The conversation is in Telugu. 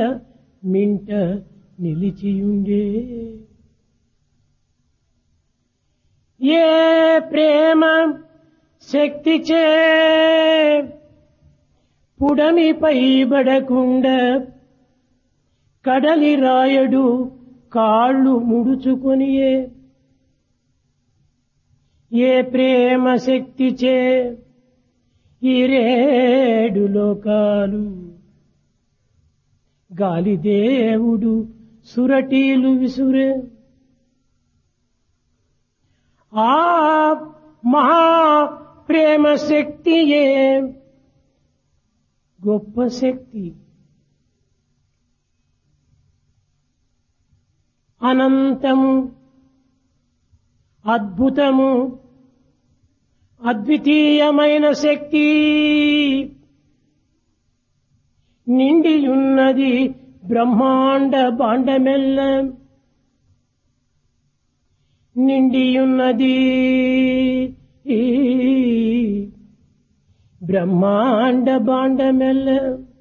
మింట నిలిచియుండే ఏ ప్రేమ శక్తిచే పుడమిపై బడకుండా కడలి రాయడు కాళ్ళు ముడుచుకొనియే ఏ ప్రేమ శక్తిచే ఈ రేడు లోకాలు గాలిదేవుడు సురటీలు విసురే ఆ మహా ప్రేమ శక్తియే గొప్ప శక్తి అనంతము అద్భుతము అద్వితీయమైన శక్తి నిండియున్నది బ్రహ్మాండ బాండమెల్ల నిండియున్నది బ్రహ్మాండ బాండమెల్ల